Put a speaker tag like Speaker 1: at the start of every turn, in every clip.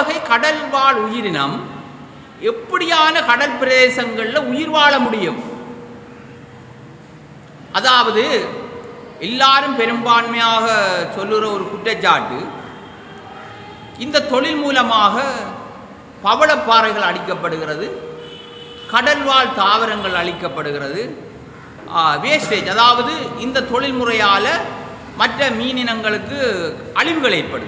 Speaker 1: வகை கடல் வாழ் உயிரினம் எப்படியான கடல் பிரதேசங்களில் உயிர் வாழ முடியும் அதாவது எல்லாரும் பெரும்பான்மையாக சொல்லுகிற ஒரு குற்றச்சாட்டு இந்த தொழில் மூலமாக பவளப்பாறைகள் அழிக்கப்படுகிறது கடல்வாழ் தாவரங்கள் அழிக்கப்படுகிறது வேஸ்டேஜ் அதாவது இந்த தொழில் முறையால் மற்ற மீனினங்களுக்கு அழிவுகள் ஏற்படுது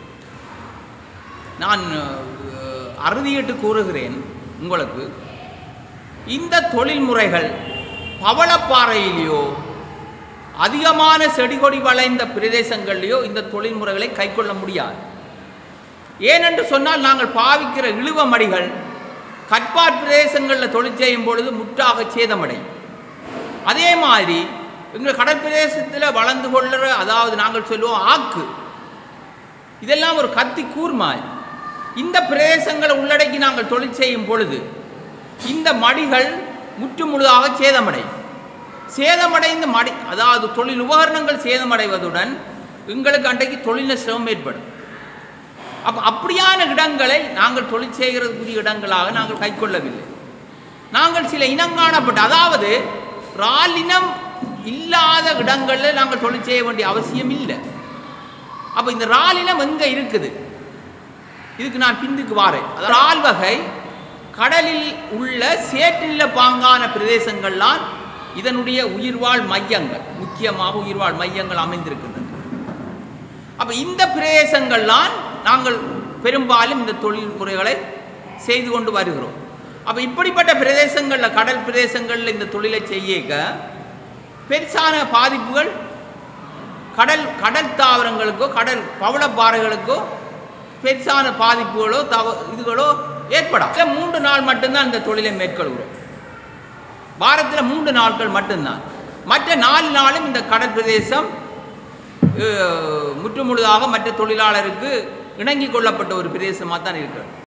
Speaker 1: நான் அஹ், அறுதியிட்டு கூறுகிறேன் உங்களுக்கு இந்த தொழில் முறைகள் பவளப்பாறையிலேயோ அதிகமான செடிகொடி வளைந்த பிரதேசங்கள்லேயோ இந்த தொழில் முறைகளை கைக்கொள்ள முடியாது ஏனென்று சொன்னால் நாங்கள் பாவிக்கிற இழுவ மடிகள் கற்பார் பிரதேசங்களில் தொழில் செய்யும் பொழுது முற்றாக சேதமடையும் அதே மாதிரி எங்கள் கடற்பிரதேசத்தில் வளர்ந்து கொள்ளுற அதாவது நாங்கள் சொல்லுவோம் ஆக்கு இதெல்லாம் ஒரு கத்தி கூர்மாய் இந்த பிரதேசங்களை உள்ளடக்கி நாங்கள் தொழில் செய்யும் பொழுது இந்த மடிகள் முற்று முழுதாக சேதமடையும் சேதமடைந்த மடி அதாவது தொழில் உபகரணங்கள் சேதமடைவதுடன் எங்களுக்கு அன்றைக்கு தொழில் நஷ்டம் ஏற்படும் அப்போ அப்படியான இடங்களை நாங்கள் தொழில் செய்கிறதுக்குரிய இடங்களாக நாங்கள் கைக்கொள்ளவில்லை நாங்கள் சில இனங்காணப்பட்ட அதாவது இறால் இனம் இல்லாத இடங்களில் நாங்கள் தொழில் செய்ய வேண்டிய அவசியம் இல்லை அப்போ இந்த இறால் இனம் எங்கே இருக்குது இதுக்கு நான் பிந்துக்கு வாரேன் அதாவது இறால் வகை கடலில் உள்ள சேற்றில்ல பாங்கான பிரதேசங்கள்லாம் இதனுடைய உயிர்வாழ் மையங்கள் முக்கியமாக உயிர்வாழ் மையங்கள் அமைந்திருக்கின்றன அப்போ இந்த பிரதேசங்கள்லாம் நாங்கள் பெரும்பாலும் இந்த தொழில் முறைகளை செய்து கொண்டு வருகிறோம் அப்போ இப்படிப்பட்ட பிரதேசங்களில் கடல் பிரதேசங்களில் இந்த தொழிலை செய்யக்க பெருசான பாதிப்புகள் கடல் கடல் தாவரங்களுக்கோ கடல் பவளப்பாறைகளுக்கோ பெருசான பாதிப்புகளோ தவ இதுகளோ ஏற்படும் இல்ல மூன்று நாள் மட்டும்தான் இந்த தொழிலை மேற்கொள்கிறோம் வாரத்தில் மூன்று நாட்கள் மட்டும்தான் மற்ற நாலு நாளும் இந்த கடல் பிரதேசம் அஹ், முற்றுமுழுதாக மற்ற தொழிலாளருக்கு இணங்கி கொள்ளப்பட்ட ஒரு பிரதேசமாக தான் இருக்கிறது